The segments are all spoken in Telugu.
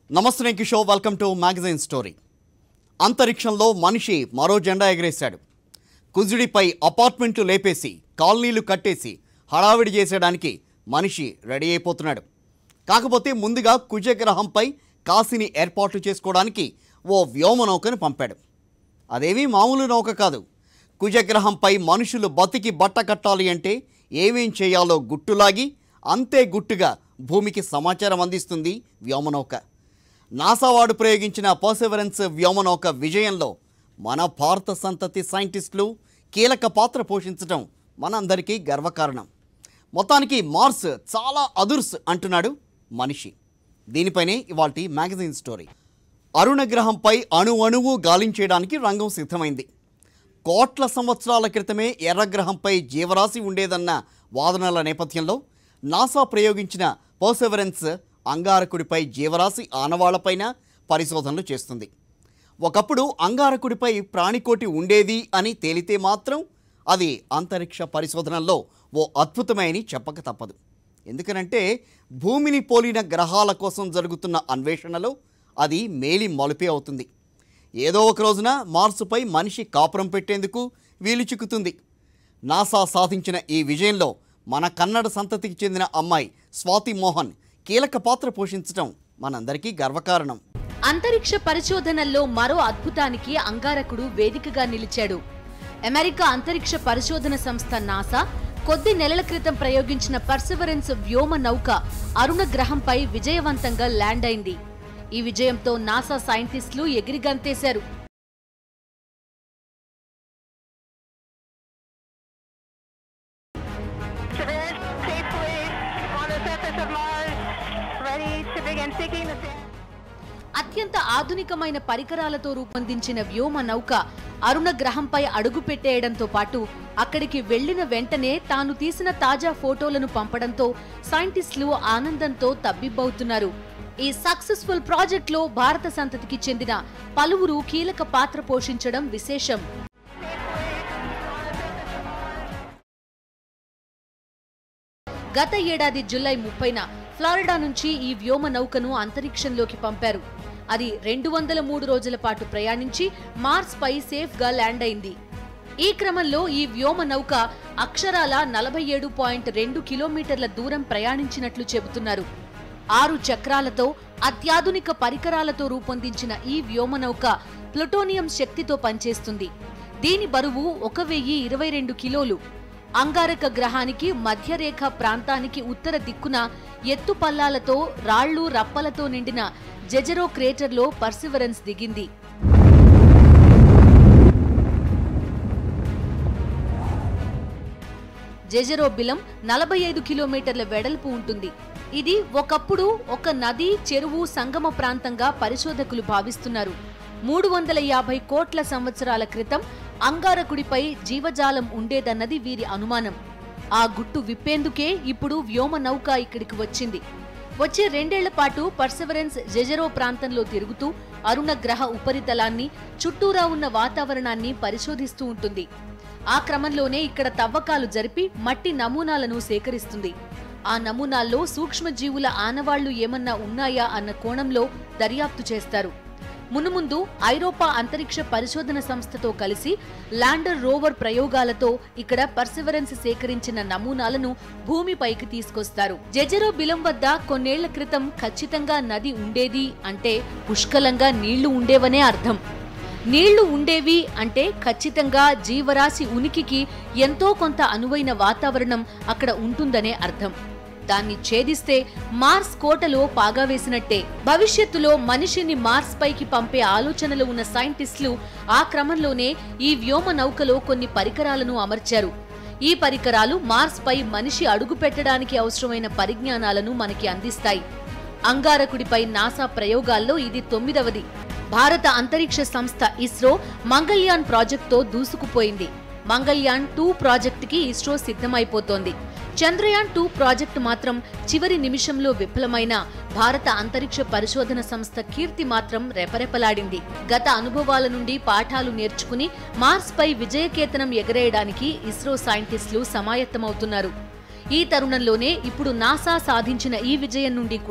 నమస్తే నేను Kishore welcome to magazine story అంతరిక్షంలో మనిషి మరో జెండా ఎగరేశాడు కుజుడిపై అపార్ట్మెంట్లు లేపేసి కాలనీలు కట్టేసి హడావిడి చేసేయడానికి మనిషి రెడీ అయిపోతున్నాడు కాకపోతే ముందుగా కుజగ్రహంపై కాశీని ఏర్పాటు చేసుకోవడానికి ఓ వ్యోమ నౌకను పంపాడు అదేమీ మామూలు నౌక కాదు కుజగ్రహంపై మనుషులు బతికి బట్ట కట్టాలి అంటే ఏమేం చేయాలో గుట్టులాగి అంతే గుట్టుగా భూమికి సమాచారం అందిస్తుంది వ్యోమనౌక నాసా వాడు ప్రయోగించిన పర్సెవరెన్స్ వ్యోమనౌక విజయంలో మన భారత సంతతి సైంటిస్టులు కీలక పాత్ర పోషించడం మనందరికీ గర్వకారణం మొత్తానికి మార్స్ చాలా అదుర్స్ అంటున్నాడు మనిషి దీనిపైనే ఇవాల్టి మ్యాగజైన్ స్టోరీ అరుణ గ్రహంపై అణు అణువు గాలించేయడానికి రంగం సిద్ధమైంది కోట్ల సంవత్సరాల క్రితమే ఎర్రగ్రహంపై జీవరాశి ఉండేదన్న వాదనల నేపథ్యంలో నాసా ప్రయోగించిన పర్సెవరెన్స్ అంగారకుడిపై జీవరాశి ఆనవాళ్లపైన పరిశోధనలు చేస్తుంది ఒకప్పుడు అంగారకుడిపై ప్రాణికోటి ఉండేది అని తేలితే మాత్రం అది అంతరిక్ష పరిశోధనల్లో ఓ అద్భుతమని చెప్పక తప్పదు ఎందుకనంటే భూమిని పోలిన గ్రహాల కోసం జరుగుతున్న అన్వేషణలో అది మేలి మలుపే అవుతుంది ఏదో ఒక రోజున మార్సుపై మనిషి కాపురం పెట్టేందుకు వీలు చిక్కుతుంది నాసా సాధించిన ఈ విజయంలో మన కన్నడ సంతతికి చెందిన అమ్మాయి స్వాతి మోహన్ కీలక పాత్ర పోషించడం మనందరికీ గర్వకారణం అంతరిక్ష పరిశోధనల్లో మరో అద్భుతానికి అంగారకుడు వేదికగా నిలిచాడు అమెరికా అంతరిక్ష పరిశోధన సంస్థ నాసా కొద్ది నెలల క్రితం ప్రయోగించిన పర్సివరెన్స్ వ్యోమ నౌక అరుణ గ్రహంపై విజయవంతంగా ల్యాండ్ అయింది ఈ విజయంతో నాసా సైంటిస్టులు ఎగిరిగంతేశారు Traverse safely on the surface of Mars, ready to begin seeking the sample. అత్యంత ఆధునికమైన పరికరాలతో రూపొందించిన వ్యోమ నౌక అరుణ గ్రహంపై అడుగు పెట్టేయడంతో పాటు అక్కడికి వెళ్లిన వెంటనే తాను తీసిన తాజా ఫోటోలను పంపడంతో సైంటిస్టులు ఆనందంతో తబ్బిబ్బవుతున్నారు ఈ సక్సెస్ఫుల్ ప్రాజెక్ట్లో భారత సంతతికి చెందిన పలువురు కీలక పాత్ర పోషించడం విశేషం గత ఏడాది జులై ముప్పైన ఫ్లారిడా నుంచి ఈ వ్యోమ నౌకను అంతరిక్షంలోకి పంపారు అది రెండు వందల మూడు రోజుల పాటు ప్రయాణించి మార్స్ పై సేఫ్ గా ల్యాండ్ అయింది ఈ క్రమంలో ఈ వ్యోమ నౌక అక్షరాల నలభై ఏడు పాయింట్ రెండు కిలోమీటర్ల దూరం ప్రయాణించినట్లు చెబుతున్నారు ఆరు చక్రాలతో అత్యాధునిక పరికరాలతో రూపొందించిన ఈ వ్యోమ నౌక ప్లుటోనియం శక్తితో పనిచేస్తుంది దీని బరువు ఒక వెయ్యి ఇరవై రెండు కిలోలు అంగారక గ్రహానికి మధ్యరేఖ ప్రాంతానికి ఉత్తర దిక్కున ఎత్తు పల్లాలతో రాళ్లు రప్పలతో నిండిన జెజెరో క్రేటర్లో పర్సివరెన్స్ దిగింది జెజెరో బిలం నలభై ఐదు కిలోమీటర్ల వెడల్పు ఉంటుంది ఇది ఒకప్పుడు ఒక నది చెరువు సంగమ ప్రాంతంగా పరిశోధకులు భావిస్తున్నారు మూడు వందల యాభై కోట్ల సంవత్సరాల క్రితం అంగారకుడిపై జీవజాలం ఉండేదన్నది వీరి అనుమానం ఆ గుట్టు విప్పేందుకే ఇప్పుడు వ్యోమ నౌక ఇక్కడికి వచ్చింది వచ్చే రెండేళ్ల పాటు పర్సెవరెన్స్ జెజెరో ప్రాంతంలో తిరుగుతూ అరుణ గ్రహ ఉపరితలాన్ని చుట్టూరా ఉన్న వాతావరణాన్ని పరిశోధిస్తూ ఉంటుంది ఆ క్రమంలోనే ఇక్కడ తవ్వకాలు జరిపి మట్టి నమూనాలను సేకరిస్తుంది ఆ నమూనాల్లో సూక్ష్మజీవుల ఆనవాళ్లు ఏమన్నా ఉన్నాయా అన్న కోణంలో దర్యాప్తు చేస్తారు మునుముందు ఐరోపా అంతరిక్ష పరిశోధన సంస్థతో కలిసి ల్యాండర్ రోవర్ ప్రయోగాలతో ఇక్కడ పర్సివరెన్స్ సేకరించిన నమూనాలను భూమిపైకి తీసుకొస్తారు జెజెరో బిలం వద్ద కొన్నేళ్ల క్రితం ఖచ్చితంగా నది ఉండేది అంటే పుష్కలంగా నీళ్లు ఉండేవనే అర్థం నీళ్లు ఉండేవి అంటే ఖచ్చితంగా జీవరాశి ఉనికికి ఎంతో కొంత అనువైన వాతావరణం అక్కడ ఉంటుందనే అర్థం దాన్ని ఛేదిస్తే మార్స్ కోటలో పాగా వేసినట్టే భవిష్యత్తులో మనిషిని మార్స్ పైకి పంపే ఆలోచనలు ఉన్న సైంటిస్టులు ఆ క్రమంలోనే ఈ వ్యోమ నౌకలో కొన్ని పరికరాలను అమర్చారు ఈ పరికరాలు మార్స్ పై మనిషి అడుగు పెట్టడానికి అవసరమైన పరిజ్ఞానాలను మనకి అందిస్తాయి అంగారకుడిపై నాసా ప్రయోగాల్లో ఇది తొమ్మిదవది భారత అంతరిక్ష సంస్థ ఇస్రో మంగళ్యాన్ ప్రాజెక్టుతో దూసుకుపోయింది మంగళ్యాన్ టూ ప్రాజెక్టుకి ఇస్రో సిద్ధమైపోతోంది చంద్రయాన్ టూ ప్రాజెక్టు మాత్రం చివరి నిమిషంలో విఫలమైన భారత అంతరిక్ష పరిశోధన సంస్థ కీర్తి మాత్రం రెపరెపలాడింది గత అనుభవాల నుండి పాఠాలు నేర్చుకుని మార్స్ పై విజయకేతనం ఎగరేయడానికి ఇస్రో సైంటిస్టులు సమాయత్తమవుతున్నారు ఈ తరుణంలోనే ఇప్పుడు నాసా సాధించిన ఈ విజయం నుండి కూడా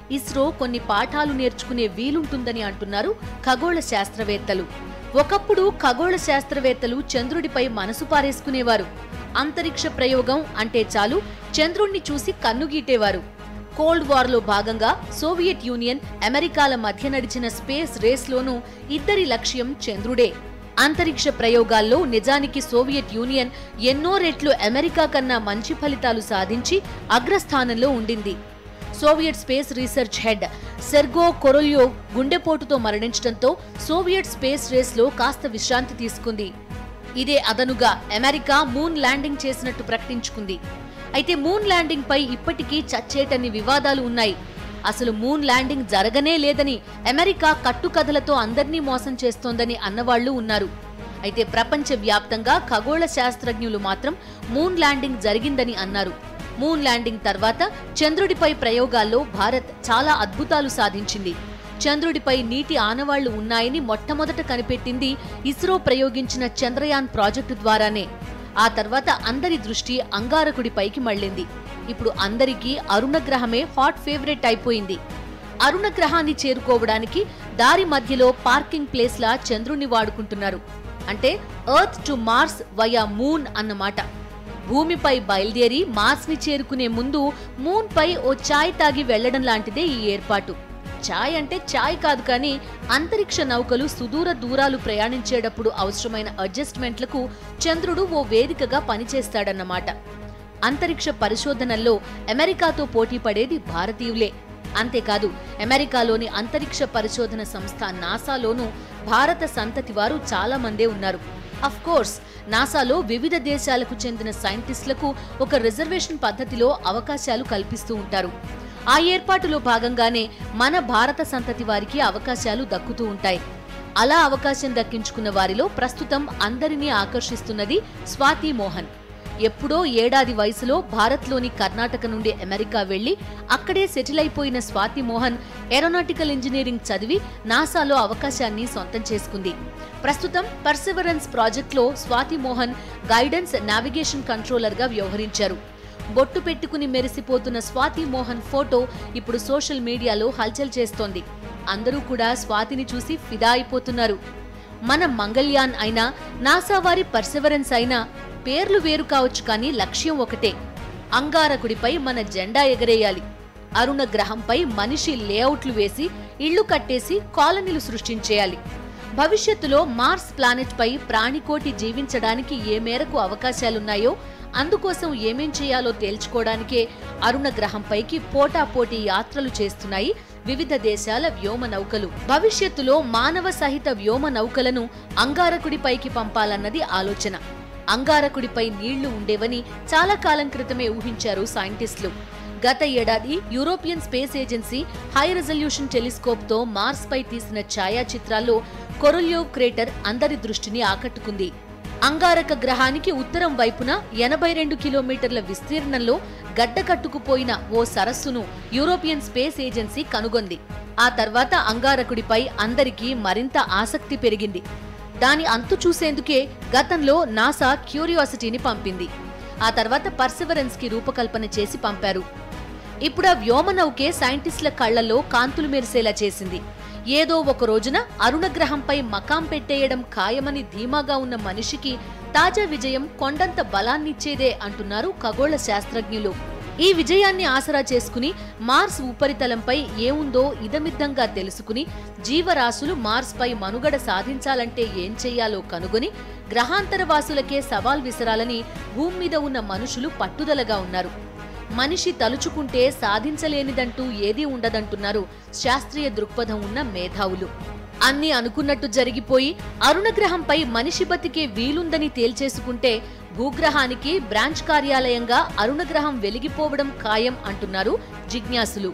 ఇస్రో కొన్ని పాఠాలు నేర్చుకునే వీలుంటుందని అంటున్నారు ఖగోళ శాస్త్రవేత్తలు ఒకప్పుడు ఖగోళ శాస్త్రవేత్తలు చంద్రుడిపై మనసు పారేసుకునేవారు అంతరిక్ష ప్రయోగం అంటే చాలు చంద్రుణ్ణి చూసి కన్నుగీటేవారు కోల్డ్ వార్లో భాగంగా సోవియట్ యూనియన్ అమెరికాల మధ్య నడిచిన స్పేస్ రేస్లోనూ ఇద్దరి లక్ష్యం చంద్రుడే అంతరిక్ష ప్రయోగాల్లో నిజానికి సోవియట్ యూనియన్ ఎన్నో రెట్లు అమెరికా కన్నా మంచి ఫలితాలు సాధించి అగ్రస్థానంలో ఉండింది Soviet space research head Sergei Korolev గుండెపోటుతో మరణించడంతో సోవియట్ స్పేస్ రేస్లో కాస్త విశ్రాంతి తీసుకుంది ఇదే అదనుగా అమెరికా మూన్ ల్యాండింగ్ చేసినట్టు ప్రకటించుకుంది అయితే మూన్ ల్యాండింగ్ పై ఇప్పటికీ చచ్చేటన్ని వివాదాలు ఉన్నాయి అసలు మూన్ ల్యాండింగ్ జరగనే లేదని అమెరికా కట్టుకథలతో అందర్నీ మోసం చేస్తోందని అన్నవాళ్లు ఉన్నారు అయితే ప్రపంచ వ్యాప్తంగా ఖగోళ శాస్త్రజ్ఞులు మాత్రం మూన్ ల్యాండింగ్ జరిగిందని అన్నారు మూన్ ల్యాండింగ్ తర్వాత చంద్రుడిపై ప్రయోగాల్లో భారత్ చాలా అద్భుతాలు సాధించింది చంద్రుడిపై నీటి ఆనవాళ్లు ఉన్నాయని మొట్టమొదట కనిపెట్టింది ఇస్రో ప్రయోగించిన చంద్రయాన్ ప్రాజెక్టు ద్వారానే ఆ తర్వాత అందరి దృష్టి అంగారకుడిపైకి మళ్ళింది ఇప్పుడు అందరికీ అరుణగ్రహమే హాట్ ఫేవరెట్ అయిపోయింది అరుణగ్రహాన్ని చేరుకోవడానికి దారి మధ్యలో పార్కింగ్ ప్లేస్లా చంద్రుణ్ణి వాడుకుంటున్నారు అంటే earth to Mars via moon అన్నమాట భూమిపై బయలుదేరి మార్స్ ని చేరుకునే ముందు మూన్ పై ఓ చాయ్ తాగి వెళ్లడం లాంటిదే ఈ ఏర్పాటు చాయ్ అంటే చాయ్ కాదు కానీ అంతరిక్ష నౌకలు సుదూర దూరాలు ప్రయాణించేటప్పుడు అవసరమైన అడ్జస్ట్మెంట్లకు చంద్రుడు ఓ వేదికగా పనిచేస్తాడన్నమాట అంతరిక్ష పరిశోధనల్లో అమెరికాతో పోటీ పడేది భారతీయులే అంతేకాదు అమెరికాలోని అంతరిక్ష పరిశోధన సంస్థ నాసాలోనూ భారత సంతతి వారు చాలా మందే ఉన్నారు అఫ్ కోర్స్ నాసాలో వివిధ దేశాలకు చెందిన సైంటిస్టులకు ఒక రిజర్వేషన్ పద్ధతిలో అవకాశాలు కల్పిస్తూ ఉంటారు ఆ ఏర్పాటులో భాగంగానే మన భారత సంతతి వారికి అవకాశాలు దక్కుతూ ఉంటాయి అలా అవకాశం దక్కించుకున్న వారిలో ప్రస్తుతం అందరినీ ఆకర్షిస్తున్నది స్వాతి మోహన్ ఎప్పుడో ఏడాది వయసులో భారత్లోని కర్ణాటక నుండి అమెరికా వెళ్లి అక్కడే సెటిల్ అయిపోయిన స్వాతి మోహన్ ఏరోనాటికల్ ఇంజనీరింగ్ చదివి నాసాలో అవకాశాన్ని సొంతం చేసుకుంది ప్రస్తుతం పర్సివరెన్స్ ప్రాజెక్టులో స్వాతి మోహన్ గైడెన్స్ నావిగేషన్ కంట్రోలర్గా వ్యవహరించారు బొట్టు పెట్టుకుని మెరిసిపోతున్న స్వాతి మోహన్ ఫోటో ఇప్పుడు సోషల్ మీడియాలో హల్చల్ చేస్తోంది అందరూ కూడా స్వాతిని చూసి ఫిదా అయిపోతున్నారు మన మంగళ్యాన్ అయినా నాసా వారి పర్సివరెన్స్ అయినా పేర్లు వేరు కావచ్చు కానీ లక్ష్యం ఒకటే అంగారకుడిపై మన జెండా ఎగరేయాలి అరుణ గ్రహంపై మనిషి లేఅవుట్లు వేసి ఇళ్లు కట్టేసి కాలనీలు సృష్టించేయాలి భవిష్యత్తులో మార్స్ ప్లానెట్ పై ప్రాణికోటి జీవించడానికి ఏ మేరకు అవకాశాలున్నాయో అందుకోసం ఏమేం చేయాలో తేల్చుకోవడానికే అరుణ గ్రహంపైకి పోటాపోటీ యాత్రలు చేస్తున్నాయి వివిధ దేశాల వ్యోమ నౌకలు భవిష్యత్తులో మానవ సహిత వ్యోమ నౌకలను అంగారకుడిపైకి పంపాలన్నది ఆలోచన అంగారకుడిపై నీళ్లు ఉండేవని చాలా కాలం క్రితమే ఊహించారు సైంటిస్టులు గత ఏడాది European space agency high resolution telescope తో మార్స్ పై తీసిన ఛాయాచిత్రాల్లో కొరొల్యోవ్ క్రేటర్ అందరి దృష్టిని ఆకట్టుకుంది అంగారక గ్రహానికి ఉత్తరం వైపున ఎనభై రెండు కిలోమీటర్ల విస్తీర్ణంలో గడ్డ కట్టుకుపోయిన ఓ సరస్సును యూరోపియన్ స్పేస్ ఏజెన్సీ కనుగొంది ఆ తర్వాత అంగారకుడిపై అందరికీ మరింత ఆసక్తి పెరిగింది దాని అంతు చూసేందుకే గతంలో నాసా క్యూరియాసిటీని పంపింది ఆ తర్వాత పర్సివరెన్స్ కి రూపకల్పన చేసి పంపారు ఇప్పుడు ఆ వ్యోమనౌకే సైంటిస్టుల కళ్లలో కాంతులు మెరిసేలా చేసింది ఏదో ఒక రోజున అరుణగ్రహంపై మకాం పెట్టేయడం ఖాయమని ధీమాగా ఉన్న మనిషికి తాజా విజయం కొండంత బలాన్నిచ్చేదే అంటున్నారు ఖగోళ శాస్త్రజ్ఞులు ఈ విజయాన్ని ఆసరా చేసుకుని మార్స్ ఉపరితలంపై ఏముందో ఇదమిద్దంగా తెలుసుకుని జీవరాశులు మార్స్ పై మనుగడ సాధించాలంటే ఏం చెయ్యాలో కనుగొని గ్రహాంతరవాసులకే సవాల్ విసరాలని భూమి మీద ఉన్న మనుషులు పట్టుదలగా ఉన్నారు మనిషి తలుచుకుంటే సాధించలేనిదంటూ ఏదీ ఉండదంటున్నారు శాస్త్రీయ దృక్పథం ఉన్న మేధావులు అన్ని అనుకున్నట్టు జరిగిపోయి అరుణగ్రహంపై మనిషి బతికే వీలుందని తేల్చేసుకుంటే భూగ్రహానికి బ్రాంచ్ కార్యాలయంగా అరుణగ్రహం వెలిగిపోవడం ఖాయం అంటున్నారు జిజ్ఞాసులు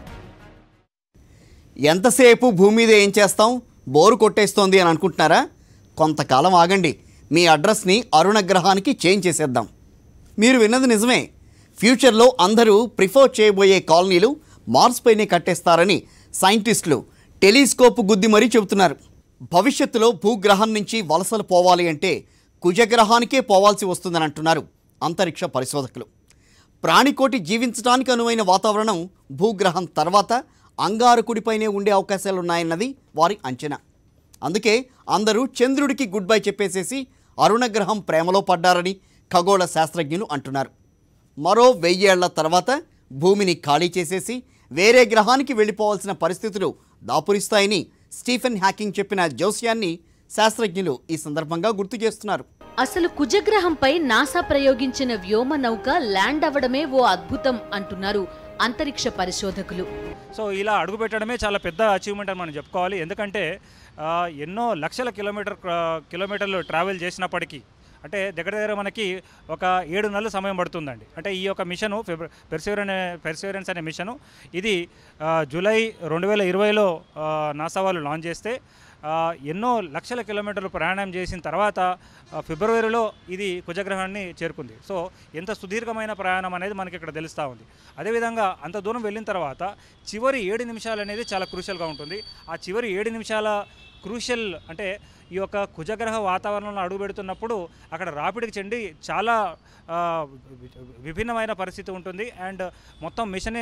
ఎంతసేపు భూమి మీద ఏం చేస్తాం బోరు కొట్టేస్తోంది అని అనుకుంటున్నారా కొంతకాలం ఆగండి మీ అడ్రస్ని అరుణ గ్రహానికి చేంజ్ చేసేద్దాం మీరు విన్నది నిజమే ఫ్యూచర్లో అందరూ ప్రిఫర్ చేయబోయే కాలనీలు మార్స్ పైనే కట్టేస్తారని సైంటిస్టులు టెలిస్కోప్ గుద్ది మరీ చెబుతున్నారు భవిష్యత్తులో భూగ్రహం నుంచి వలసలు పోవాలి అంటే కుజగ్రహానికే పోవాల్సి వస్తుందని అంటున్నారు అంతరిక్ష పరిశోధకులు ప్రాణికోటి జీవించడానికి అనువైన వాతావరణం భూగ్రహం తర్వాత అంగారకుడిపైనే ఉండే అవకాశాలున్నాయన్నది వారి అంచనా అందుకే అందరూ చంద్రుడికి గుడ్ బై చెప్పేసేసి అరుణగ్రహం ప్రేమలో పడ్డారని ఖగోళ శాస్త్రజ్ఞులు అంటున్నారు మరో వెయ్యేళ్ల తర్వాత భూమిని ఖాళీ చేసేసి వేరే గ్రహానికి వెళ్ళిపోవాల్సిన పరిస్థితులు దాపురిస్తాయని స్టీఫెన్ హ్యాకింగ్ చెప్పిన జోస్యాన్ని శాస్త్రజ్ఞులు ఈ సందర్భంగా గుర్తు చేస్తున్నారు అసలు కుజగ్రహంపై నాసా ప్రయోగించిన వ్యోమ నౌక ల్యాండ్ అవ్వడమే ఓ అద్భుతం అంటున్నారు అంతరిక్ష పరిశోధకులు సో ఇలా అడుగు పెట్టడమే చాలా పెద్ద అచీవ్మెంట్ అని మనం చెప్పుకోవాలి ఎందుకంటే ఆ, ఎన్నో లక్షల కిలోమీటర్ కిలోమీటర్లు ట్రావెల్ చేసినప్పటికీ అంటే దగ్గర దగ్గర మనకి ఒక ఏడు నెలల సమయం పడుతుందండి అంటే ఈ యొక్క మిషను ఫిబ్ర పెర్సివరెన్ పెర్సివరెన్స్ అనే మిషను ఇది ఆ, జూలై రెండు వేల ఇరవైలో నాసా వాళ్ళు లాంచ్ చేస్తే ఆ, ఎన్నో లక్షల కిలోమీటర్లు ప్రయాణం చేసిన తర్వాత ఆ, ఫిబ్రవరిలో ఇది కుజగ్రహాన్ని చేరుకుంది సో ఎంత సుదీర్ఘమైన ప్రయాణం అనేది మనకి ఇక్కడ తెలుస్తూ ఉంది అదేవిధంగా అంత దూరం వెళ్ళిన తర్వాత చివరి ఏడు నిమిషాలు అనేది చాలా క్రూషియల్గా ఉంటుంది ఆ చివరి ఏడు నిమిషాల క్రూషియల్ అంటే ఈ యొక్క కుజగ్రహ వాతావరణంలో అడుగుపెడుతున్నప్పుడు అక్కడ రాపిడికి చెంది చాలా ఆ, విభిన్నమైన పరిస్థితి ఉంటుంది అండ్ మొత్తం మిషనే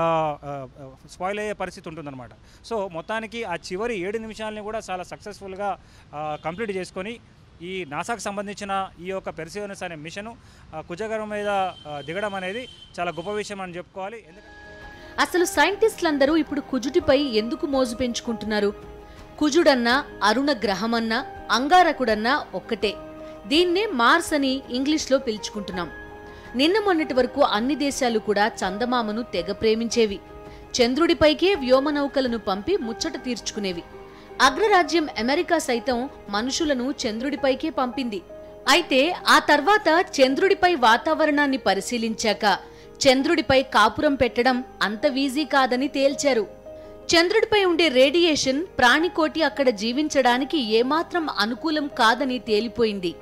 స్పాయిల్ అయ్యే పరిస్థితి ఉంటుందన్నమాట సో మొత్తానికి ఆ చివరి ఏడు నిమిషాలని కూడా చాలా సక్సెస్ఫుల్గా కంప్లీట్ చేసుకొని ఈ నాసాకు సంబంధించిన ఈ యొక్క పెర్సివనస్ అనే మిషను ఆ, కుజగ్రహం మీద ఆ, దిగడం అనేది చాలా గొప్ప విషయం అని చెప్పుకోవాలి ఎందుకంటే అసలు సైంటిస్టులందరూ ఇప్పుడు కుజుడిపై ఎందుకు మోజు పెంచుకుంటున్నారు కుజుడన్నా అరుణ గ్రహమన్నా అంగారకుడన్నా ఒక్కటే దీన్నే మార్స్ అని ఇంగ్లీష్లో పిలుచుకుంటున్నాం నిన్న మొన్నటి వరకు అన్ని దేశాలు కూడా చందమామను తెగ ప్రేమించేవి చంద్రుడిపైకే వ్యోమనౌకలను పంపి ముచ్చట తీర్చుకునేవి అగ్రరాజ్యం అమెరికా సైతం మనుషులను చంద్రుడిపైకే పంపింది అయితే ఆ తర్వాత చంద్రుడిపై వాతావరణాన్ని పరిశీలించాక చంద్రుడిపై కాపురం పెట్టడం అంత వీజీ కాదని తేల్చారు చంద్రుడిపై ఉండే రేడియేషన్ ప్రాణికోటి అక్కడ జీవించడానికి ఏమాత్రం అనుకూలం కాదని తేలిపోయింది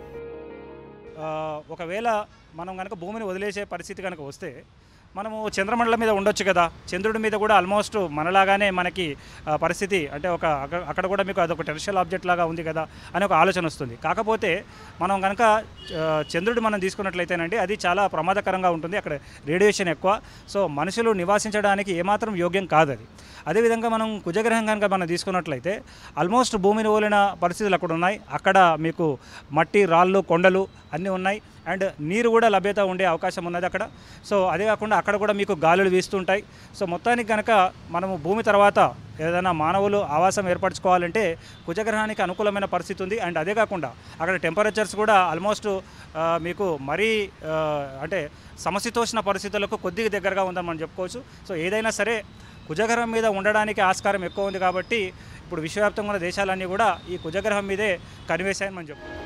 ఆ, ఒకవేళ మనం కనుక భూమిని వదిలేసే పరిస్థితి కనుక వస్తే మనము చంద్రమండలం మీద ఉండొచ్చు కదా చంద్రుడి మీద కూడా ఆల్మోస్ట్ మనలాగానే మనకి ఆ, పరిస్థితి అంటే ఒక అక్క- అక్కడ కూడా మీకు అదొక టెరిషియల్ ఆబ్జెక్ట్ లాగా ఉంది కదా అని ఒక ఆలోచన వస్తుంది కాకపోతే మనం కనుక ఆ, చంద్రుడి మనం తీసుకున్నట్లయితేనండి అది చాలా ప్రమాదకరంగా ఉంటుంది అక్కడ రేడియేషన్ ఎక్కువ సో మనుషులు నివాసించడానికి ఏమాత్రం యోగ్యం కాదు అది అదేవిధంగా మనం కుజగ్రహం కనుక మనం తీసుకున్నట్లయితే ఆల్మోస్ట్ భూమిని పోలిన పరిస్థితులు అక్కడ ఉన్నాయి అక్కడ మీకు మట్టి రాళ్ళు కొండలు అన్నీ ఉన్నాయి అండ్ నీరు కూడా లభ్యత ఉండే అవకాశం ఉన్నది అక్కడ సో అదే కాకుండా అక్కడ కూడా మీకు గాలులు వీస్తుంటాయి సో మొత్తానికి కనుక మనము భూమి తర్వాత ఏదైనా మానవులు ఆవాసం ఏర్పరచుకోవాలంటే కుజగ్రహానికి అనుకూలమైన పరిస్థితి ఉంది అండ్ అదే కాకుండా అక్కడ టెంపరేచర్స్ కూడా ఆల్మోస్ట్ ఆ, మీకు మరీ ఆ, అంటే సమశీతోష్ణ పరిస్థితులకు కొద్దిగా దగ్గరగా ఉందని మనం చెప్పుకోవచ్చు సో ఏదైనా సరే కుజగ్రహం మీద ఉండడానికి ఆస్కారం ఎక్కువ ఉంది కాబట్టి ఇప్పుడు విశ్వవ్యాప్తంగా ఉన్న దేశాలన్నీ కూడా ఈ కుజగ్రహం మీదే కనివేశాయని మనం చెప్పుకోవచ్చు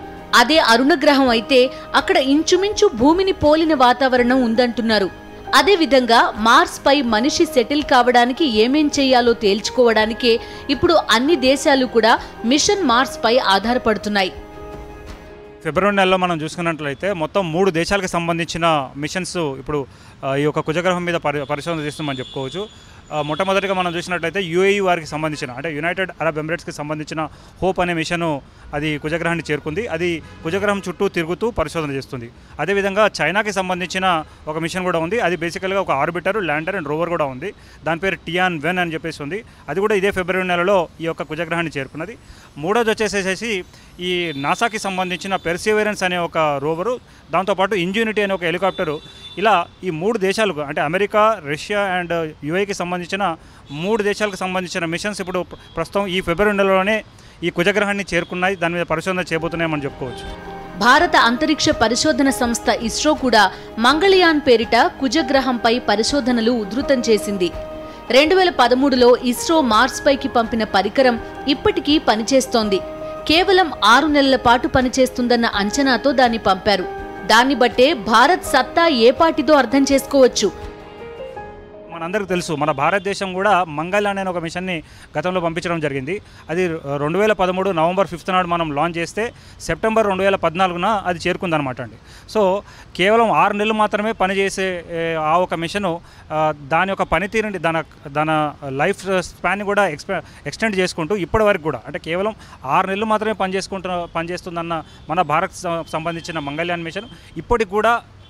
అదే అరుణగ్రహం అయితే అక్కడ ఇంచుమించు భూమిని పోలిన వాతావరణం ఉందంటున్నారు అదేవిధంగా మార్స్ పై మనిషి సెటిల్ కావడానికి ఏమేం చేయాలో తేల్చుకోవడానికే ఇప్పుడు అన్ని దేశాలు కూడా మిషన్ మార్స్ పై ఆధారపడుతున్నాయి ఫిబ్రవరి నెలలో మనం చూసుకున్నట్లయితే మొత్తం మూడు దేశాలకు సంబంధించిన మిషన్స్ ఇప్పుడు ఆ, ఈ యొక్క కుజగ్రహం మీద పరి పరిశోధన చేస్తామని చెప్పుకోవచ్చు ఆ, మొట్టమొదటిగా మనం చూసినట్లయితే యూఏఈ వారికి సంబంధించిన అంటే యునైటెడ్ అరబ్ ఎమిరేట్స్కి సంబంధించిన హోప్ అనే మిషను అది కుజగ్రహాన్ని చేరుకుంది అది కుజగ్రహం చుట్టూ తిరుగుతూ పరిశోధన చేస్తుంది అదేవిధంగా చైనాకి సంబంధించిన ఒక మిషన్ కూడా ఉంది అది బేసికల్గా ఒక ఆర్బిటర్ ల్యాండర్ అండ్ రోవర్ కూడా ఉంది దాని పేరు టియాన్ వెన్ అని చెప్పేసి ఉంది అది కూడా ఇదే ఫిబ్రవరి నెలలో ఈ యొక్క కుజగ్రహాన్ని చేరుకున్నది మూడోది వచ్చేసేసి ఈ నాసాకి సంబంధించిన పెర్సివరెన్స్ అనే ఒక రోవరు దాంతోపాటు ఇంజూనిటీ అనే ఒక హెలికాప్టరు ఇలా ఈ మూడు దేశాలకు అంటే అమెరికా రష్యా అండ్ యుఏకి సంబంధించిన మూడు దేశాలకు సంబంధించిన మిషన్స్ ఇప్పుడు ప్ర- ప్రస్తుతం ఈ ఫిబ్రవరి నెలలోనే ఈ కుజగ్రహాన్ని చేరుకున్నాయి దాని మీద పరిశోధన చేయబోతున్నాయని చెప్పుకోవచ్చు భారత అంతరిక్ష పరిశోధన సంస్థ ఇస్రో కూడా మంగళయాన్ పేరిట కుజగ్రహంపై పరిశోధనలు ఉధృతం చేసింది రెండు వేల పదమూడులో ఇస్రో మార్స్ పైకి పంపిన పరికరం ఇప్పటికీ పనిచేస్తోంది కేవలం ఆరు నెలల పాటు పనిచేస్తుందన్న అంచనాతో దాన్ని పంపారు దాన్ని బట్టే భారత్ సత్తా ఏ పాటిదో అర్థం చేసుకోవచ్చు మనందరికీ తెలుసు మన భారతదేశం కూడా మంగళయాన్ అనే ఒక మిషన్ని గతంలో పంపించడం జరిగింది అది రెండు వేల పదమూడు నవంబర్ ఫిఫ్త్ నాడు మనం లాంచ్ చేస్తే సెప్టెంబర్ రెండు వేల పద్నాలుగున అది చేరుకుందనమాట అండి సో కేవలం ఆరు నెలలు మాత్రమే పనిచేసే ఏ, ఆ ఒక మిషను ఆ, దాని యొక్క పనితీరుని దాని దాని లైఫ్ స్పాన్ని కూడా ఎక్స్పె ఎక్స్టెండ్ చేసుకుంటూ ఇప్పటి వరకు కూడా అంటే కేవలం ఆరు నెలలు మాత్రమే పనిచేసుకుంటున్న పనిచేస్తుందన్న మన భారత్ సం- సంబంధించిన మంగళయాన్ మిషన్ ఇప్పటికి కూడా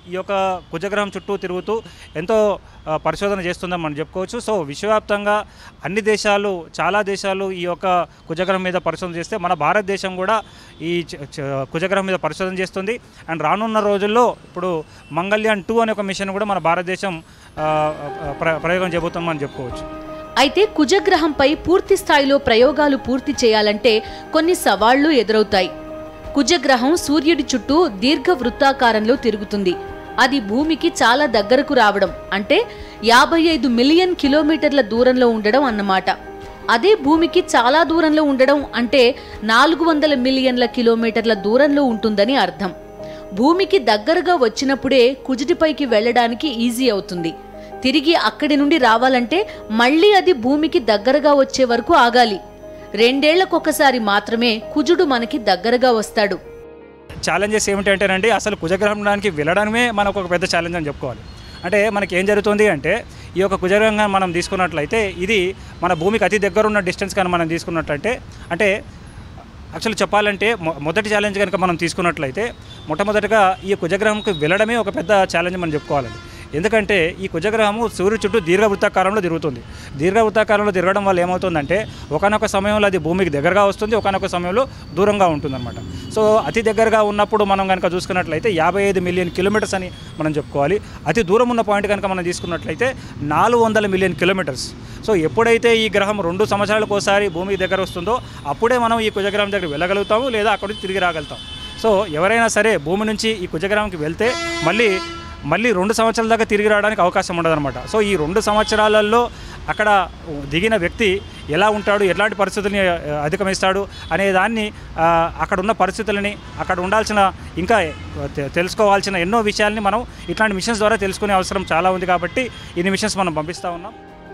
ఈ యొక్క కుజగ్రహం చుట్టూ తిరుగుతూ ఎంతో ఆ, పరిశోధన చేస్తుందని మనం చెప్పుకోవచ్చు సో విశ్వవ్యాప్తంగా అన్ని దేశాలు చాలా దేశాలు ఈ యొక్క కుజగ్రహం మీద పరిశోధన చేస్తే మన భారతదేశం కూడా ఈ చ- చ- కుజగ్రహం మీద పరిశోధన చేస్తుంది అండ్ రానున్న రోజుల్లో ఇప్పుడు మంగళ్యాన్ టూ అనే ఒక మిషన్ కూడా మన భారతదేశం ఆ, ఆ, ప్ర ప్రయోగం చేయబోతుందని చెప్పుకోవచ్చు అయితే కుజగ్రహంపై పూర్తి స్థాయిలో ప్రయోగాలు పూర్తి చేయాలంటే కొన్ని సవాళ్లు ఎదురవుతాయి కుజగ్రహం సూర్యుడి చుట్టూ దీర్ఘ వృత్తాకారంలో తిరుగుతుంది అది భూమికి చాలా దగ్గరకు రావడం అంటే యాభై ఐదు మిలియన్ కిలోమీటర్ల దూరంలో ఉండడం అన్నమాట అదే భూమికి చాలా దూరంలో ఉండడం అంటే నాలుగు వందల మిలియన్ల కిలోమీటర్ల దూరంలో ఉంటుందని అర్థం భూమికి దగ్గరగా వచ్చినప్పుడే కుజుడిపైకి వెళ్ళడానికి ఈజీ అవుతుంది తిరిగి అక్కడి నుండి రావాలంటే మళ్ళీ అది భూమికి దగ్గరగా వచ్చే వరకు ఆగాలి రెండేళ్లకొకసారి మాత్రమే కుజుడు మనకి దగ్గరగా వస్తాడు ఛాలెంజెస్ ఏమిటంటేనండి అసలు కుజగ్రహణానికి వెళ్ళడమే మనకు ఒక పెద్ద ఛాలెంజ్ అని చెప్పుకోవాలి అంటే మనకి ఏం జరుగుతుంది అంటే ఈ యొక్క కుజగ్రహం మనం తీసుకున్నట్లయితే ఇది మన భూమికి అతి దగ్గర ఉన్న డిస్టెన్స్ కానీ మనం తీసుకున్నట్లయితే అంటే యాక్చువల్లీ చెప్పాలంటే మొ మొదటి ఛాలెంజ్ కనుక మనం తీసుకున్నట్లయితే మొట్టమొదటిగా ఈ కుజగ్రహంకి వెళ్ళడమే ఒక పెద్ద ఛాలెంజ్ మనం చెప్పుకోవాలండి ఎందుకంటే ఈ కుజగ్రహము సూర్యుడి చుట్టూ దీర్ఘవృత్తాకారంలో తిరుగుతుంది దీర్ఘవృత్తాకారంలో తిరగడం వల్ల ఏమవుతుందంటే ఒకనొక సమయంలో అది భూమికి దగ్గరగా వస్తుంది ఒకనొక సమయంలో దూరంగా ఉంటుందన్నమాట సో అతి దగ్గరగా ఉన్నప్పుడు మనం కనుక చూసుకున్నట్లయితే యాభై ఐదు మిలియన్ కిలోమీటర్స్ అని మనం చెప్పుకోవాలి అతి దూరం ఉన్న పాయింట్ కనుక మనం తీసుకున్నట్లయితే నాలుగు వందల మిలియన్ కిలోమీటర్స్ సో ఎప్పుడైతే ఈ గ్రహం రెండు సంవత్సరాలకు ఒకసారి భూమికి దగ్గర వస్తుందో అప్పుడే మనం ఈ కుజగ్రహం దగ్గర వెళ్ళగలుగుతాము లేదా అక్కడి నుంచి తిరిగి రాగలుగుతాం సో ఎవరైనా సరే భూమి నుంచి ఈ కుజగ్రహంకి వెళ్తే మళ్ళీ మళ్ళీ రెండు సంవత్సరాల దాకా తిరిగి రావడానికి అవకాశం ఉండదన్నమాట సో ఈ రెండు సంవత్సరాలలో అక్కడ దిగిన వ్యక్తి ఎలా ఉంటాడు ఎలాంటి పరిస్థితుల్ని ఆ, అధిగమిస్తాడు అనే దాన్ని ఆ, అక్కడ ఉన్న పరిస్థితులని అక్కడ ఉండాల్సిన ఇంకా తె- తెలుసుకోవాల్సిన ఎన్నో విషయాల్ని మనం ఇట్లాంటి మిషన్స్ ద్వారా తెలుసుకునే అవసరం చాలా ఉంది కాబట్టి ఇన్ని మిషన్స్ మనం పంపిస్తూ ఉన్నాం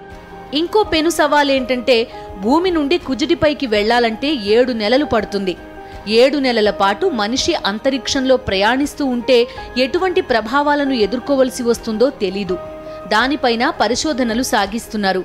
ఇంకో పెను సవాల్ ఏంటంటే భూమి నుండి కుజుడిపైకి వెళ్ళాలంటే ఏడు నెలలు పడుతుంది ఏడు నెలల పాటు మనిషి అంతరిక్షంలో ప్రయాణిస్తూ ఉంటే ఎటువంటి ప్రభావాలను ఎదుర్కోవలసి వస్తుందో తెలీదు దానిపైన పరిశోధనలు సాగిస్తున్నారు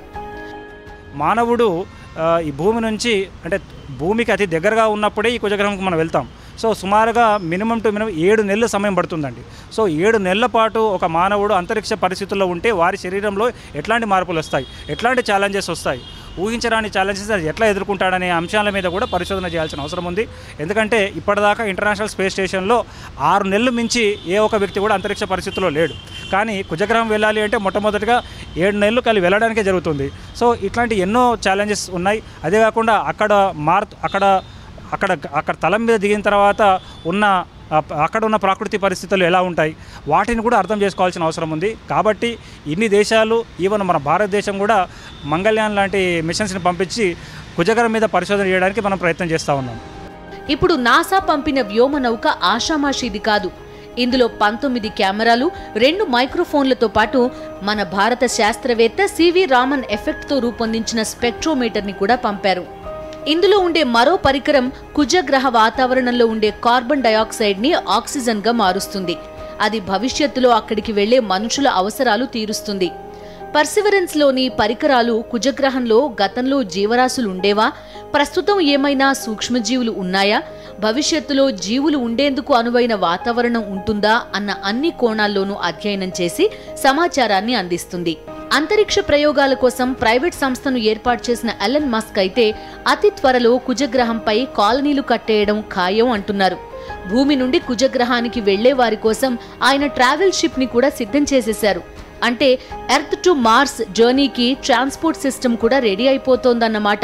మానవుడు ఆ, ఈ భూమి నుంచి అంటే భూమికి అతి దగ్గరగా ఉన్నప్పుడే ఈ కుజగ్రహంకి మనం వెళ్తాం సో సుమారుగా మినిమం టు మినిమం ఏడు నెలల సమయం పడుతుందండి సో ఏడు నెలల పాటు ఒక మానవుడు అంతరిక్ష పరిస్థితుల్లో ఉంటే వారి శరీరంలో ఎట్లాంటి మార్పులు వస్తాయి ఎట్లాంటి ఛాలెంజెస్ వస్తాయి ఊహించరాని ఛాలెంజెస్ అది ఎట్లా ఎదుర్కొంటాడనే అంశాల మీద కూడా పరిశోధన చేయాల్సిన అవసరం ఉంది ఎందుకంటే ఇప్పటిదాకా ఇంటర్నేషనల్ స్పేస్ స్టేషన్లో ఆరు నెలలు మించి ఏ ఒక్క వ్యక్తి కూడా అంతరిక్ష పరిస్థితుల్లో లేడు కానీ కుజగ్రహం వెళ్ళాలి అంటే మొట్టమొదటిగా ఏడు నెలలు కలిసి వెళ్ళడానికే జరుగుతుంది సో ఇట్లాంటి ఎన్నో ఛాలెంజెస్ ఉన్నాయి అదే కాకుండా అక్కడ మార్ అక్కడ అక్కడ అక్కడ తలం మీద దిగిన తర్వాత ఉన్న ఆ, అక్కడ ఉన్న ప్రకృతి పరిస్థితులు ఎలా ఉంటాయి వాటిని కూడా అర్థం చేసుకోవాల్సిన అవసరం ఉంది కాబట్టి ఇన్ని దేశాలు ఈవెన్ మన భారతదేశం కూడా మంగళ్యాన్ లాంటి మిషన్స్ని పంపించి కుజగ్రహం మీద పరిశోధన చేయడానికి మనం ప్రయత్నం చేస్తూ ఉన్నాం ఇప్పుడు నాసా పంపిన వ్యోమ నౌక ఆషామాషిది కాదు ఇందులో పంతొమ్మిది కెమెరాలు రెండు మైక్రోఫోన్లతో పాటు మన భారత శాస్త్రవేత్త సివి రామన్ ఎఫెక్ట్తో రూపొందించిన స్పెక్ట్రోమీటర్ని కూడా పంపారు ఇందులో ఉండే మరో పరికరం కుజగ్రహ వాతావరణంలో ఉండే కార్బన్ డయాక్సైడ్ని ఆక్సిజన్గా మారుస్తుంది అది భవిష్యత్తులో అక్కడికి వెళ్లే మనుషుల అవసరాలు తీరుస్తుంది పర్సివరెన్స్లోని పరికరాలు కుజగ్రహంలో గతంలో జీవరాశులు ఉండేవా ప్రస్తుతం ఏమైనా సూక్ష్మజీవులు ఉన్నాయా భవిష్యత్తులో జీవులు ఉండేందుకు అనువైన వాతావరణం ఉంటుందా అన్న అన్ని కోణాల్లోనూ అధ్యయనం చేసి సమాచారాన్ని అందిస్తుంది అంతరిక్ష ప్రయోగాల కోసం ప్రైవేట్ సంస్థను ఏర్పాటు చేసిన ఎలన్ మస్క్ అయితే అతి త్వరలో కుజగ్రహంపై కాలనీలు కట్టేయడం ఖాయం అంటున్నారు భూమి నుండి కుజగ్రహానికి వెళ్లే వారి కోసం ఆయన ట్రావెల్ షిప్ ని కూడా సిద్ధం చేసేశారు అంటే ఎర్త్ టు మార్స్ జర్నీకి ట్రాన్స్పోర్ట్ సిస్టమ్ కూడా రెడీ అయిపోతోందన్నమాట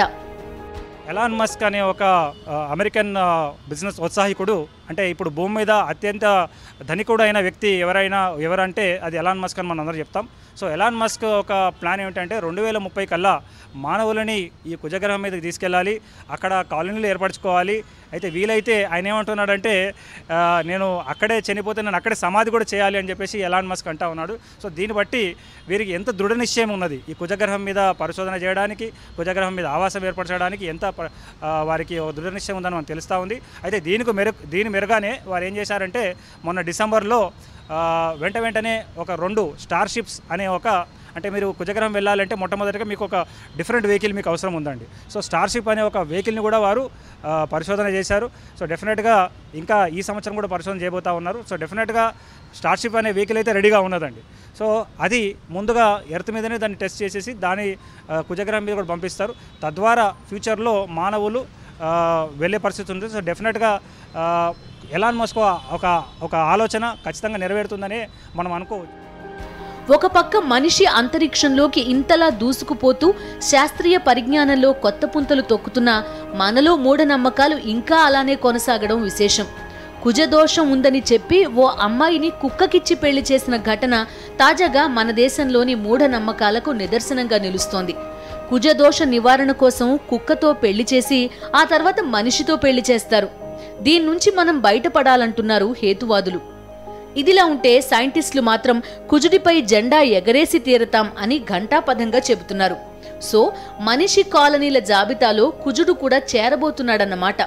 ఎలాన్ మస్క్ అనే ఒక ఆ, అమెరికన్ ఆ, బిజినెస్ ఉత్సాహికుడు అంటే ఇప్పుడు భూమి మీద అత్యంత ధనికుడు అయిన వ్యక్తి ఎవరైనా ఎవరంటే అది ఎలాన్ మస్క్ అని మనం అందరూ చెప్తాం సో ఎలాన్ మస్క్ ఒక ప్లాన్ ఏమిటంటే రెండు వేల ముప్పై కల్లా మానవులని ఈ కుజగ్రహం మీదకి తీసుకెళ్ళాలి అక్కడ కాలనీలు ఏర్పరచుకోవాలి అయితే వీలైతే ఆయన ఏమంటున్నాడంటే ఆ, నేను అక్కడే చనిపోతే నేను అక్కడే సమాధి కూడా చేయాలి అని చెప్పేసి ఎలాన్ మస్క్ అంటా ఉన్నాడు సో దీన్ని బట్టి వీరికి ఎంత దృఢ నిశ్చయం ఉన్నది ఈ కుజగ్రహం మీద పరిశోధన చేయడానికి కుజగ్రహం మీద ఆవాసం ఏర్పరచడానికి ఎంత ప- ఆ, వారికి ఓ దృఢ నిశ్చయం ఉందని మనకు తెలుస్తూ ఉంది అయితే దీనికి మెరు దీని మెరుగానే వారు ఏం చేశారంటే మొన్న డిసెంబర్లో ఆ, వెంట వెంటనే ఒక రెండు స్టార్ షిప్స్ అనే ఒక అంటే మీరు కుజగ్రహం వెళ్ళాలంటే మొట్టమొదటిగా మీకు ఒక డిఫరెంట్ వెహికల్ మీకు అవసరం ఉందండి సో స్టార్షిప్ అనే ఒక వెహికల్ని కూడా వారు ఆ, పరిశోధన చేశారు సో డెఫినెట్గా ఇంకా ఈ సంవత్సరం కూడా పరిశోధన చేయబోతా ఉన్నారు సో డెఫినెట్గా స్టార్షిప్ అనే వెహికల్ అయితే రెడీగా ఉన్నదండి సో అది ముందుగా ఎర్త్ మీదనే దాన్ని టెస్ట్ చేసేసి దాని ఆ, కుజగ్రహం మీద కూడా పంపిస్తారు తద్వారా ఫ్యూచర్లో మానవులు ఆ, వెళ్ళే పరిస్థితి ఉంది సో డెఫినెట్గా ఆ, ఎలాన్ మస్కో ఒక ఒక ఆలోచన ఖచ్చితంగా నెరవేరుతుందని మనం అనుకోవచ్చు ఒక పక్క మనిషి అంతరిక్షంలోకి ఇంతలా దూసుకుపోతూ శాస్త్రీయ పరిజ్ఞానంలో కొత్త పుంతలు తొక్కుతున్నా మనలో మూఢనమ్మకాలు ఇంకా అలానే కొనసాగడం విశేషం కుజదోషం ఉందని చెప్పి ఓ అమ్మాయిని కుక్కకిచ్చి పెళ్లి చేసిన ఘటన తాజాగా మన దేశంలోని మూఢనమ్మకాలకు నిదర్శనంగా నిలుస్తోంది కుజదోష నివారణ కోసం కుక్కతో పెళ్లి చేసి ఆ తర్వాత మనిషితో పెళ్లి చేస్తారు దీని నుంచి మనం బయటపడాలంటున్నారు హేతువాదులు ఇదిలా ఉంటే సైంటిస్టులు మాత్రం కుజుడిపై జెండా ఎగరేసి తీరతాం అని ఘంటాపథంగా చెబుతున్నారు సో మనిషి కాలనీల జాబితాలో కుజుడు కూడా చేరబోతున్నాడన్నమాట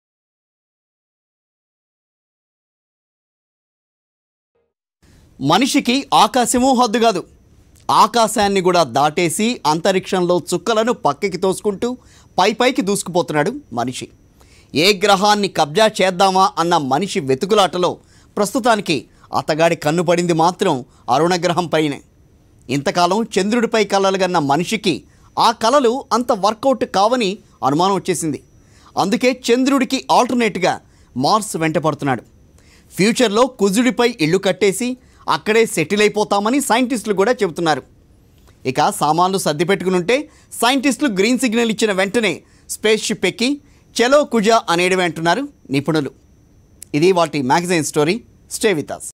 మనిషికి ఆకాశమూ హద్దు కాదు ఆకాశాన్ని కూడా దాటేసి అంతరిక్షంలో చుక్కలను పక్కకి తోసుకుంటూ పై పైకి దూసుకుపోతున్నాడు మనిషి ఏ గ్రహాన్ని కబ్జా చేద్దామా అన్న మనిషి వెతుకులాటలో ప్రస్తుతానికి అతగాడి కన్ను పడింది మాత్రం అరుణగ్రహం పైనే ఇంతకాలం చంద్రుడిపై కలలు గన్న మనిషికి ఆ కలలు అంత వర్కౌట్ కావని అనుమానం వచ్చేసింది అందుకే చంద్రుడికి ఆల్టర్నేట్గా మార్స్ వెంటపడుతున్నాడు ఫ్యూచర్లో కుజుడిపై ఇల్లు కట్టేసి అక్కడే సెటిల్ అయిపోతామని సైంటిస్టులు కూడా చెబుతున్నారు ఇక సామాన్లు సర్దిపెట్టుకుని ఉంటే సైంటిస్టులు గ్రీన్ సిగ్నల్ ఇచ్చిన వెంటనే స్పేస్ షిప్ ఎక్కి చలో కుజా అనేటివి అంటున్నారు నిపుణులు ఇది వాటి magazine story stay with us